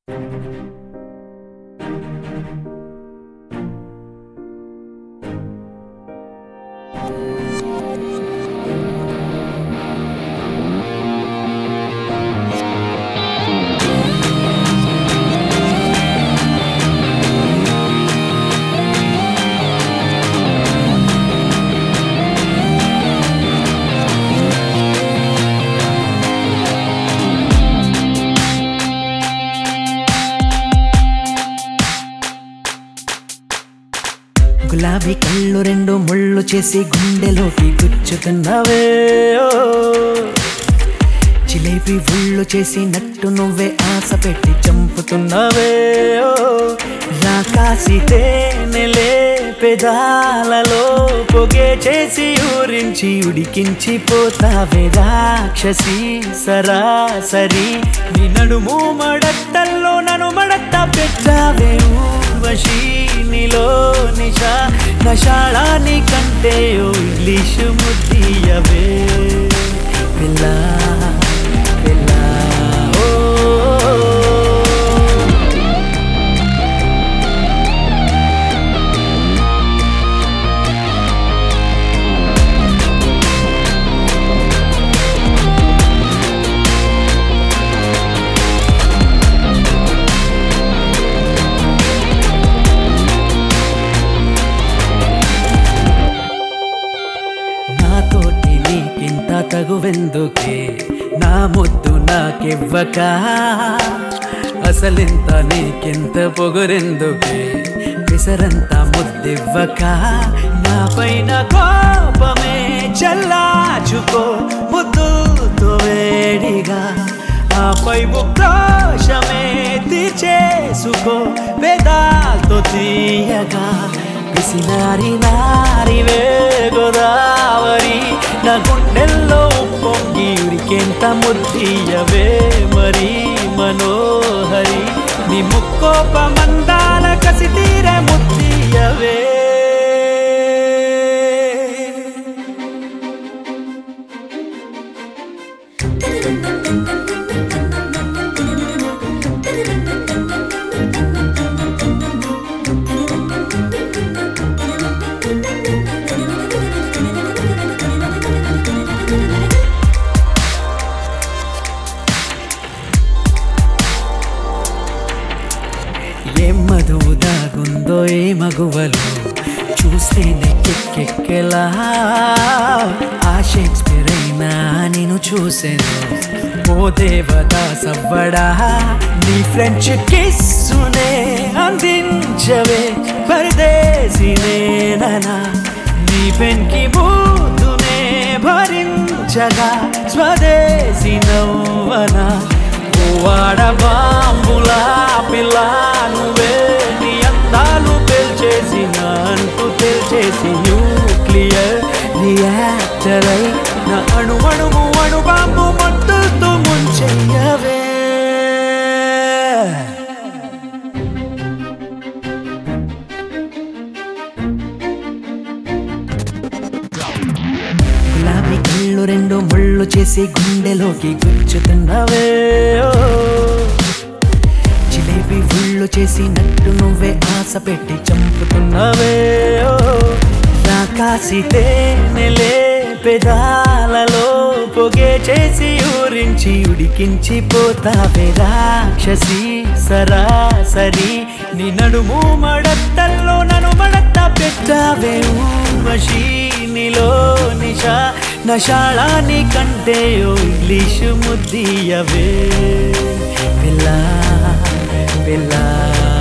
గులాబీ కళ్ళు రెండు ముళ్ళు చేసి గుండెలోకి గుచ్చుతున్నావే ఓ. జిలేబీ ఉళ్ళు చేసి నట్టు నువ్వే ఆశ పెట్టి చంపుతున్నావే ఓ. రాకాసి తేనెలే పెదాలలో పొగే చేసి ఊరించి ఉడికించి పోతావే రాక్షసి సరాసరి నీ నడుము మడట్టల్లో నన్ను మడట్ట పెట్టావే ఊర్వశి నీలో నిషా నషాళాని కంటే ఓ ఇంగ్లీషు ముద్దియవే పిల్ల పిల్ల ఓ నాతోటి నీకింత తగువెందుకే నా ముద్దు నాకివ్వక అసలింత నీకింత పొగరెందుకే పిసరంత ముద్దివ్వక నా పైన కోపమే చల్లాచుకో ముద్దుతో వేడిగా ఆపై ఉక్రోషమే తీర్చేసుకో వేదాలతో తీయగా పిసినారి నారివే గోదావరి నా గుండెల్లో పొంగి ఉరికెంత ముద్దియవే మరి మనోహరి నీ ముక్కోప మందాల కసి తీరే ముద్దియవే ఏం మధువు దాగుందో ఏ మగువలు చూస్తేనే కెక్కెక్కెలా ఆ షేక్స్పియర్ అయినా నేను చూసాను ఓ దేవదా సవ్వడా నీ ఫ్రెంచ్ కిస్సునే అందించవే పరదేశినేనా నీ పెన్కి బూతునే భరించగా స్వదేశీ నవ్వనా వాడ బాంబులా పిల్ల నువ్వే నీ అందాలు పేల్చేసి నా అంటూ తెల్చేసి న్యూక్లియర్ రియాక్టర్ అయి నా అణు అణువు అణు బాంబు మొత్తుతూ ముంచెయ్యవే గులాబీ కళ్ళు రెండు ముళ్ళు చేసి గుండెలోకి గుచ్చుతున్నావే ఓ. జిలేబీ ఉళ్ళు చేసి నట్టు నువ్వే ఆశ పెట్టి చంపుతున్నావే ఓ. రాకాసి తేనెలే పెదాలలో పొగే చేసి ఊరించి ఉడికించి పోతావే రాక్షసి సరాసరి నీ నడుము మడట్టల్లో నన్ను మడట్ట పెట్టావే ఊర్వశి నీలో నిషా నషాళాని కంటే ఓ ఇంగ్లీషు ముద్దియవే పిల్ల పిల్ల